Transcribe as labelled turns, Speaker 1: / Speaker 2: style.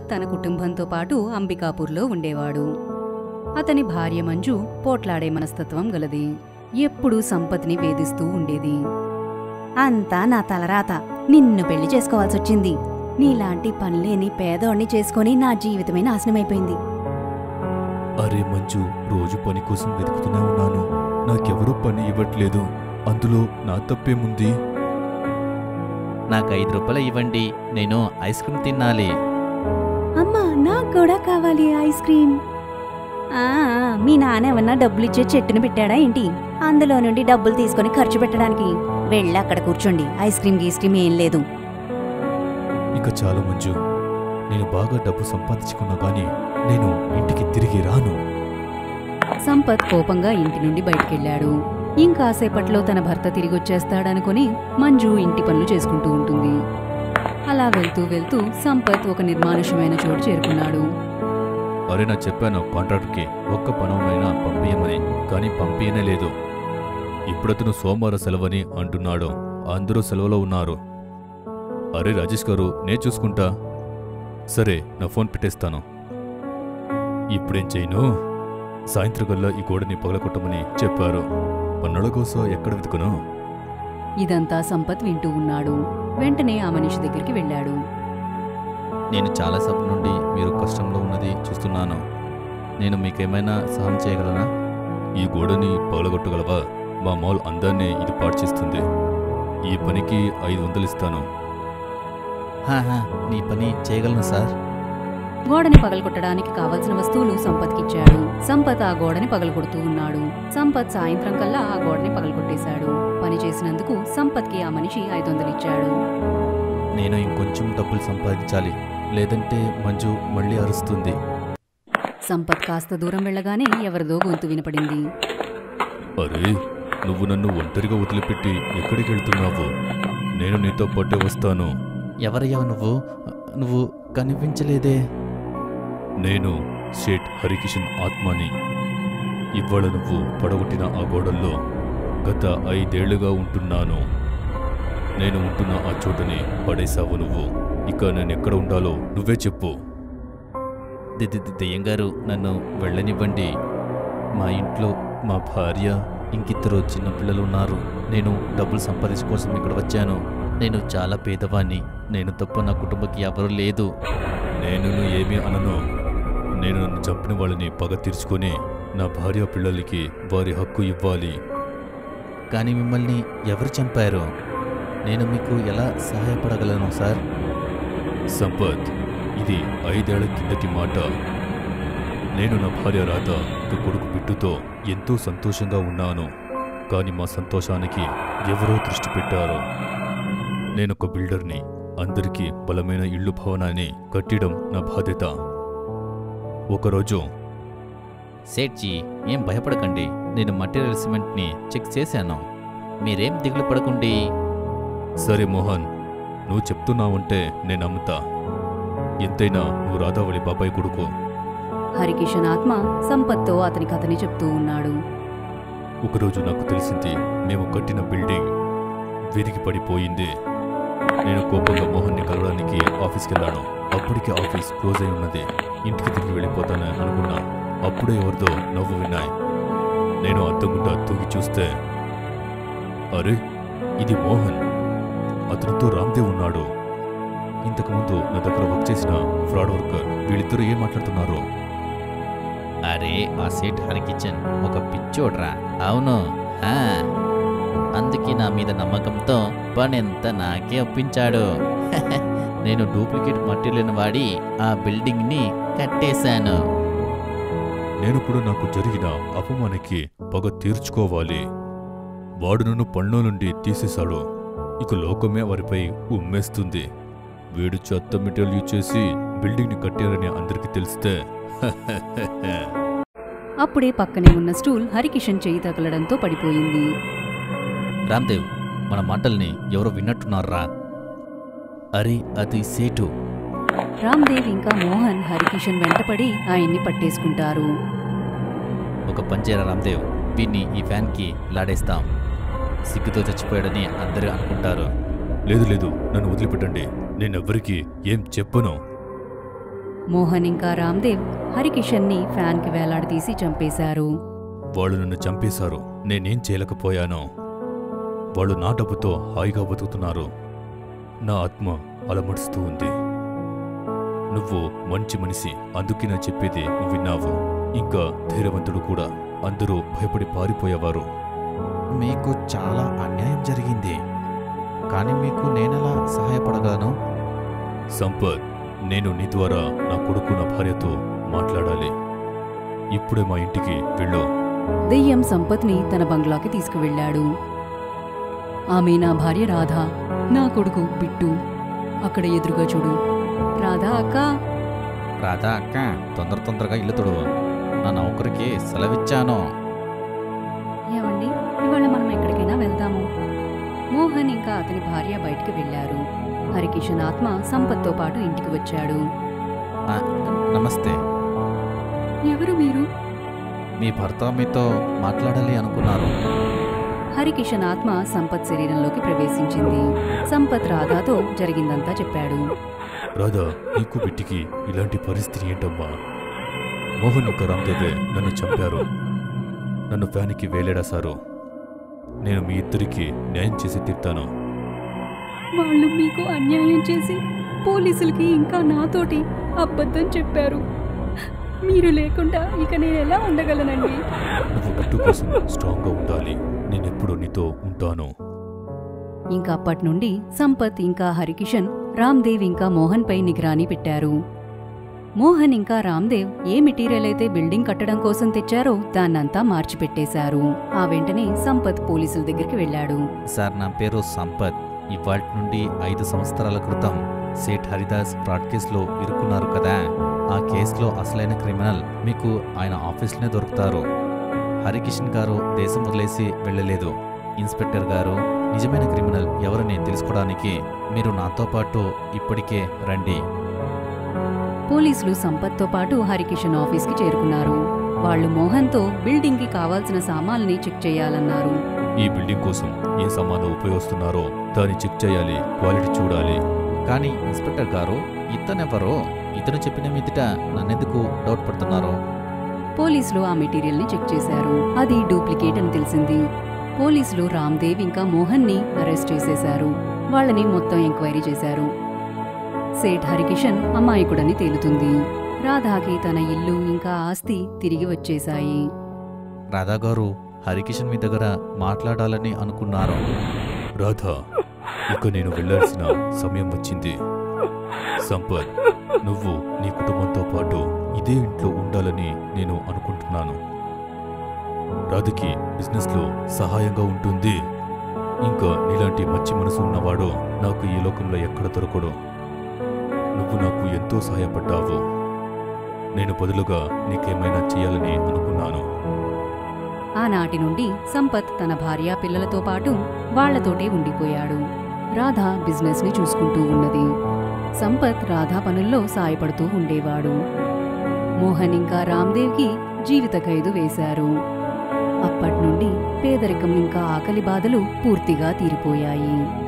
Speaker 1: తన కుటుంబంతో పాటు అంబికాపూర్లో ఉండేవాడు అతని భార్య మంజు పోట్లాడే మనస్తత్వం గలది ఎప్పుడూ సంపత్ని వేధిస్తూ ఉండేది
Speaker 2: అంతా నా తలరాత నిన్ను పెళ్లి చేసుకోవాల్సొచ్చింది నీలాంటి పనిలేని పేదోడిని చేసుకొని నా జీవితమే నాశనమైపోయింది
Speaker 3: అరే మంజు రోజు పని కోసం వెతుకుతూనే ఉన్నాను నాకెవరూ పని ఇవ్వట్లేదు అందులో నా తప్పేముంది
Speaker 4: నాకు ఐదు రూపాయలు ఇవ్వండి నేను ఐస్ క్రీమ్ తినాలి
Speaker 2: అమ్మా నాకు కూడా కావాలి ఐస్ క్రీమ్ ఆ, మీ నాన్న ఏమన్నా డబ్బులు ఇచ్చే చెట్టును పెట్టాడా ఏంటి అందులో నుండి డబ్బులు తీసుకొని ఖర్చు పెట్టడానికి వెళ్ళి అక్కడ కూర్చోండి ఐస్ క్రీమ్ గీస్ క్రీమ్ ఏం లేదు
Speaker 3: ఇక చాలు మంజు నేను బాగా డబ్బు సంపాదించుకున్నా గానీ నేను ఇంటికి తిరిగి రాను
Speaker 1: సంపత్ కోపంగా ఇంటి నుండి బయటికెళ్లాడు ఇంకాసేపట్లో తన భర్త తిరిగొచ్చేస్తాడనుకుని మంజు ఇంటి పనులు చేసుకుంటూ ఉంటుంది అలా వెళ్తూ వెళ్తూ సంపత్ ఒక నిర్మానుష్యమైన చోటు చేరుకున్నాడు
Speaker 3: అరే నా చెప్పాను కాంట్రాక్టర్కి ఒక్క పనవునైనా పంపించమని కానీ పంపించనే లేదు ఇప్పుడతను సోమవారం సెలవని అంటున్నాడు అందరూ సెలవులో ఉన్నారు అరే రాజేష్ గారు నే చూసుకుంటా సరే నా ఫోన్ పెట్టేస్తాను ఇప్పుడేం చేయను సాయంత్రకల్లా ఈ గోడని పగలకొట్టమని చెప్పారు పన్నడ కోసం ఎక్కడ వెతుకును
Speaker 1: ఇదంతా సంపత్ వింటూ ఉన్నాడు వెంటనే ఆ మనిషి దగ్గరికి వెళ్ళాడు
Speaker 4: నేను చాలాసేపు నుండి మీరు కష్టంలో ఉన్నది చూస్తున్నాను నేను మీకేమైనా సహాయం చేయగలనా
Speaker 3: ఈ గోడని పగలగొట్టగలవా మా మాల్ అందాన్ని ఇది పాడు చేస్తుంది ఈ పనికి ఐదు వందలు ఇస్తాను
Speaker 4: హాహా నీ పని చేయగలను సార్
Speaker 1: గోడని పగలగొట్టడానికి కావలసిన వస్తువులు సంపత్కిచ్చాడు సంపత్ ఆ గోడని పగలగొడుతూ ఉన్నాడు సంపత్ సాయంత్రం కల్లా ఆ గోడని పగలగొట్టేశాడు పని చేసినందుకు సంపత్కి ఆ మనిషి ఐదు వందలిచ్చాడు
Speaker 4: నేను ఇంకొంచెం డబ్బులు సంపాదించాలి లేదంటే మంజు మళ్ళీ అరుస్తుంది
Speaker 1: సంపత్ కాస్త దూరం వెళ్ళగానే ఎవరిదో గొంతు వినపడింది
Speaker 3: అరే నువ్వు నన్ను ఒంటరిగా వదిలిపెట్టి ఎక్కడికి వెళ్తున్నావు నేను నీతో పాటే వస్తాను
Speaker 4: ఎవరయ్యా నువ్వు నువ్వు కనిపించలేదే
Speaker 3: నేను షేట్ హరికిషన్ ఆత్మని ఇవాళ నువ్వు పడగొట్టిన ఆ గోడల్లో గత ఐదేళ్లుగా ఉంటున్నాను నేను ఉంటున్న ఆ చోటని పడేశావు నువ్వు ఇక నేను ఎక్కడ ఉండాలో నువ్వే చెప్పు
Speaker 4: ది- ది- ది- దెయ్యం గారు నన్ను వెళ్ళనివ్వండి మా ఇంట్లో మా భార్య ఇంకిద్దరు చిన్నపిల్లలు ఉన్నారు నేను డబ్బులు సంపాదించ కోసం ఇక్కడ వచ్చాను నేను చాలా పేదవాణ్ణి నేను తప్ప నా కుటుంబకి ఎవరూ లేదు
Speaker 3: నేను నువ్వు ఏమీ అనను నేను నన్ను చంపిన వాళ్ళని పగ తీర్చుకొని నా భార్య పిల్లలకి వారి హక్కు ఇవ్వాలి
Speaker 4: కానీ మిమ్మల్ని ఎవరు చంపారు నేను మీకు ఎలా సహాయపడగలను సార్
Speaker 3: సంపత్ ఇది ఐదేళ్ల కిందటి మాట నేను నా భార్య రాధ ఒక కొడుకు బిట్టుతో ఎంతో సంతోషంగా ఉన్నాను కానీ మా సంతోషానికి ఎవరో దృష్టి పెట్టారు నేనొక బిల్డర్ని అందరికీ బలమైన ఇళ్ళు భవనాన్ని కట్టడం నా బాధ్యత ఒకరోజు
Speaker 4: సేట్జీ ఏం భయపడకండి నేను మటీరియల్ సిమెంట్ని చెక్ చేశాను మీరేం దిగులు పడకండి
Speaker 3: సరే మోహన్ నువ్వు చెప్తున్నావంటే నేను నమ్ముతా ఎంతైనా నువ్వు రాధావళి బాబాయ్ కొడుకు
Speaker 1: హరికిషన్ ఆత్మ సంపత్తో అతని కథని చెప్తూ ఉన్నాడు
Speaker 3: ఒకరోజు నాకు తెలిసింది మేము కట్టిన బిల్డింగ్ విరిగి పడిపోయింది నేను కోపంగా మోహన్ని కలవడానికి ఆఫీస్కి వెళ్ళాను అప్పటికే ఆఫీస్ క్లోజ్ అయి ఉన్నది ఇంటికి తిరిగి వెళ్ళిపోతానని అనుకున్నా అప్పుడే ఎవరిదో నవ్వు విన్నాయి నేను అద్దగుండా తూగి చూస్తే అరే ఇది మోహన్ అతనితో రామ్దేవ్ ఉన్నాడు ఇంతకుముందు నా దగ్గర వర్క్ చేసిన ఫ్రాడ్ వర్కర్ వీళ్ళిద్దరూ ఏం మాట్లాడుతున్నారు
Speaker 4: అరే ఆ సేట్ హరికిచన్ ఒక పిచ్చోడ్రా అవును ఆ. అందుకే నా మీద నమ్మకంతో పనెంత నాకే ఒప్పించాడు నేను డూప్లికేట్ మటీరియల్ వాడి ఆ బిల్డింగ్ని కట్టేశాను
Speaker 3: నేను కూడా నాకు జరిగిన అపమానానికి పగ తీర్చుకోవాలి వాడు నన్ను పళ్ళ నుండి తీసేశాడు ఇక లోకమే వారిపై ఉమ్మేస్తుంది వీడు చెత్త మెటీరియల్ యూజ్ చేసి బిల్డింగ్ని కట్టారని అందరికీ తెలిస్తే
Speaker 1: అప్పుడే పక్కనే ఉన్న స్టూల్ హరికిషన్ చేయి తగలడంతో పడిపోయింది
Speaker 4: రామ్దేవ్ మన మాటల్ని ఎవరో విన్నట్టున్నారా అరే అది సేటు
Speaker 1: రామ్దేవ్ ఇంకా మోహన్ హరికిషన్ వెంటపడి ఆయన్ని పట్టేసుకుంటారు
Speaker 4: ఒక పంచేర రామ్దేవ్ వీన్ని ఈ ఫ్యాన్కి లాడేస్తాం సిగ్గుతో చచ్చిపోయాడని అందరూ అనుకుంటారు
Speaker 3: లేదు లేదు నన్ను వదిలిపెట్టండి నేనెవ్వరికీ ఏం చెప్పను
Speaker 1: మోహన్ ఇంకా రామ్దేవ్ హరికిషన్ని ఫ్యాన్కి వేలాడదీసి చంపేశారు
Speaker 3: వాళ్ళు నన్ను చంపేశారు నేనేం చేయలేకపోయాను వాళ్ళు నా డబ్బుతో హాయిగా బతుకుతున్నారు నా ఆత్మ అలమడుస్తూ ఉంది నువ్వు మంచి మనిషి అందుకే నా చెప్పేది నువ్వు విన్నావు ఇంకా ధైర్యవంతుడు కూడా అందరూ భయపడి పారిపోయేవారు
Speaker 4: మీకు చాలా అన్యాయం జరిగింది కానీ మీకు నేనెలా సహాయపడగలను
Speaker 3: సంపత్ నేను నీ ద్వారా నా కొడుకు నా భార్యతో మాట్లాడాలి ఇప్పుడే మా ఇంటికి వెళ్ళు
Speaker 1: దెయ్యం సంపత్ని తన బంగ్లాకి తీసుకువెళ్ళాడు ఆమె నా భార్య రాధ నా కొడుకు బిట్టు అక్కడ ఎదురుగా చూడు రాధా అక్క
Speaker 4: రాధా అక్క తొందర తొందరగా ఇల్లు తొడువు నా నౌకరికి సెలవిచ్చాను
Speaker 1: ఏమండి ఇవాళ మనం ఎక్కడికైనా వెళ్దాము మోహన్ ఇంకా అతని భార్య బయటికి వెళ్లారు హరికిషన్ ఆత్మ సంపత్తో పాటు ఇంటికి వచ్చాడు
Speaker 4: ఆ, నమస్తే
Speaker 1: ఎవరు మీరు
Speaker 4: మీ భర్త మీతో మాట్లాడాలి అనుకున్నారు
Speaker 1: హరికిషన్ ఆత్మ సంపత్ శరీరంలోకి ప్రవేశించింది సంపత్ రాధాతో జరిగిందంతా చెప్పాడు
Speaker 3: రాధా నీకు బిట్టికి ఇలాంటి పరిస్థితి ఏంటమ్మా మోహన్ ఇంకా రామ్దేవే నన్ను చంపారు నన్ను ఫ్యాన్కి వేలాడేశారు నేను మీ ఇద్దరికి న్యాయం చేసి తీర్తాను
Speaker 1: వాళ్ళు మీకు అన్యాయం చేసి పోలీసులకి ఇంకా నాతోటి అబద్ధం చెప్పారు మీరు లేకుండా ఇక నేను ఎలా ఉండగలనండి
Speaker 3: నువ్వు బిట్టు కోసం స్ట్రాంగ్గా ఉండాలి నేనెప్పుడు నీతో ఉంటాను
Speaker 1: ఇంకా అప్పటి నుండి సంపత్ ఇంకా హరికిషన్ రామ్దేవ్ ఇంకా మోహన్ పై నిగరాని పెట్టారు మోహన్ ఇంకా రామ్దేవ్ ఏ మెటీరియల్ అయితే బిల్డింగ్ కట్టడం కోసం తెచ్చారో దాన్నంతా మార్చిపెట్టేశారు ఆ వెంటనే సంపత్ పోలీసుల దగ్గరికి వెళ్ళాడు
Speaker 4: సార్ నా పేరు సంపత్ ఇవాళ నుండి ఐదు సంవత్సరాల క్రితం సేఠ్ హరిదాస్ ఫ్రాడ్ కేసులో ఇరుక్కున్నారు కదా ఆ కేసులో అసలైన క్రిమినల్ మీకు ఆయన ఆఫీస్లోనే దొరుకుతారు హరికిషన్ గారు దేశం వదిలేసి వెళ్ళలేదు ఇన్స్పెక్టర్ గారు నిజమైన క్రిమినల్ ఎవరని తెలుసుకోవడానికి మీరు నాతో పాటు ఇప్పటికే రండి
Speaker 1: పోలీసులు సంపత్తో పాటు హరికిషన్ ఆఫీస్కి చేరుకున్నారు వాళ్ళు మోహన్తో బిల్డింగ్కి కావాల్సిన సామాన్ని చెక్ చేయాలన్నారు
Speaker 3: ఈ బిల్డింగ్ కోసం ఏ సామాను ఉపయోగిస్తున్నారో దాన్ని చెక్ చేయాలి క్వాలిటీ చూడాలి
Speaker 4: కానీ ఇన్స్పెక్టర్ గారు ఇతనెవరో ఇతను చెప్పిన మీదట నన్నెందుకు డౌట్ పడుతున్నారు
Speaker 1: పోలీసులు ఆ మెటీరియల్ని చెక్ చేశారు అది డూప్లికేట్ అని తెలిసింది పోలీసులు రామ్దేవ్ ఇంకా మోహన్ని అరెస్ట్ చేసేశారు వాళ్ళని మొత్తం ఎంక్వైరీ చేశారు సేఠ్ హరికిషన్ అమాయకుడని తేలుతుంది రాధాకి తన ఇల్లు ఇంకా ఆస్తి తిరిగి వచ్చేశాయి
Speaker 4: రాధా గారు హరికిషన్ మీ దగ్గర మాట్లాడాలని అనుకున్నారు
Speaker 3: రాధా ఇక నేను వెళ్ళాల్సిన సమయం వచ్చింది సంపత్ నువ్వు నీ కుటుంబంతో పాటు ఇదే ఇంట్లో ఉండాలని నేను అనుకుంటున్నాను రాధకి బిజినెస్లో సహాయంగా ఉంటుంది ఇంకా నీలాంటి మంచి మనసు ఉన్నవాడు నాకు ఈ లోకంలో ఎక్కడ దొరకడు నువ్వు నాకు ఎంతో సహాయపడ్డావు నేను బదులుగా నీకేమైనా చేయాలని అనుకున్నాను
Speaker 1: ఆనాటి నుండి సంపత్ తన భార్యా పిల్లలతో పాటు వాళ్లతోటే ఉండిపోయాడు రాధ బిజినెస్ ని చూసుకుంటూ ఉన్నది సంపత్ రాధా పనుల్లో సాయపడుతూ ఉండేవాడు మోహన్ ఇంకా రామ్దేవ్కి జీవిత ఖైదు వేశారు అప్పట్నుండి పేదరికం ఇంకా ఆకలి బాధలు పూర్తిగా తీరిపోయాయి